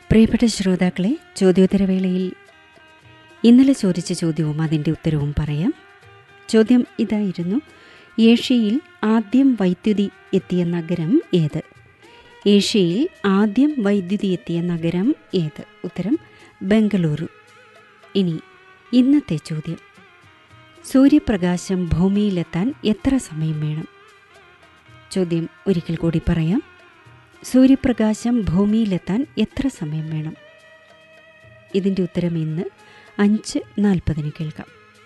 പ്രിയപ്പെട്ട ശ്രോതാക്കളെ ചോദ്യോത്തരവേളയിൽ ഇന്നലെ ചോദിച്ച ചോദ്യവും അതിൻ്റെ ഉത്തരവും പറയാം ചോദ്യം ഇതായിരുന്നു ഏഷ്യയിൽ ആദ്യം വൈദ്യുതി എത്തിയ നഗരം ഏത് ഏഷ്യയിൽ ആദ്യം വൈദ്യുതി എത്തിയ നഗരം ഏത് ഉത്തരം ബംഗളൂരു ഇനി ഇന്നത്തെ ചോദ്യം സൂര്യപ്രകാശം ഭൂമിയിലെത്താൻ എത്ര സമയം വേണം ചോദ്യം ഒരിക്കൽ കൂടി പറയാം സൂര്യപ്രകാശം ഭൂമിയിലെത്താൻ എത്ര സമയം വേണം ഇതിൻ്റെ ഉത്തരം ഇന്ന് അഞ്ച് നാൽപ്പതിന് കേൾക്കാം